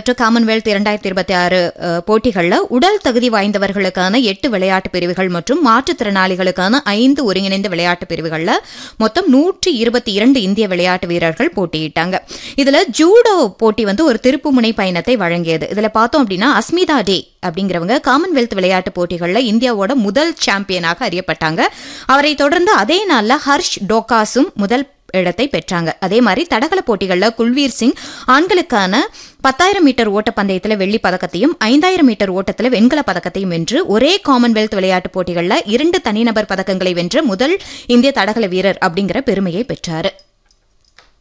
நடைபெற்ற காமன்வெல்த் இரண்டாயிரத்தி இருபத்தி ஆறு போட்டிகளில் உடல் தகுதி வாய்ந்தவர்களுக்கான எட்டு விளையாட்டு பிரிவுகள் மற்றும் மாற்றுத்திறனாளிகளுக்கான ஐந்து ஒருங்கிணைந்த விளையாட்டு பிரிவுகளில் மொத்தம் நூற்றி இருபத்தி இரண்டு இந்திய விளையாட்டு வீரர்கள் போட்டியிட்டாங்க இதுல ஜூடோ போட்டி வந்து ஒரு திருப்புமுனை பயணத்தை வழங்கியது இதுல பார்த்தோம் அப்படின்னா அஸ்மிதா டே அப்படிங்கிறவங்க காமன்வெல்த் விளையாட்டு போட்டிகளில் இந்தியாவோட முதல் சாம்பியனாக அறியப்பட்டாங்க அவரை தொடர்ந்து அதே நாளில் ஹர்ஷ் டோகாஸும் முதல் இடத்தை பெற்றாங்க அதே மாதிரி தடகள போட்டிகளில் குல்வீர் சிங் ஆண்களுக்கான பத்தாயிரம் மீட்டர் ஓட்டப்பந்தயத்தில் வெள்ளி பதக்கத்தையும் ஐந்தாயிரம் மீட்டர் ஓட்டத்தில் வெண்கல பதக்கத்தையும் வென்று ஒரே காமன்வெல்த் விளையாட்டுப் போட்டிகளில் இரண்டு தனிநபர் பதக்கங்களை வென்ற முதல் இந்திய தடகள வீரர் அப்படிங்கிற பெருமையை பெற்றார்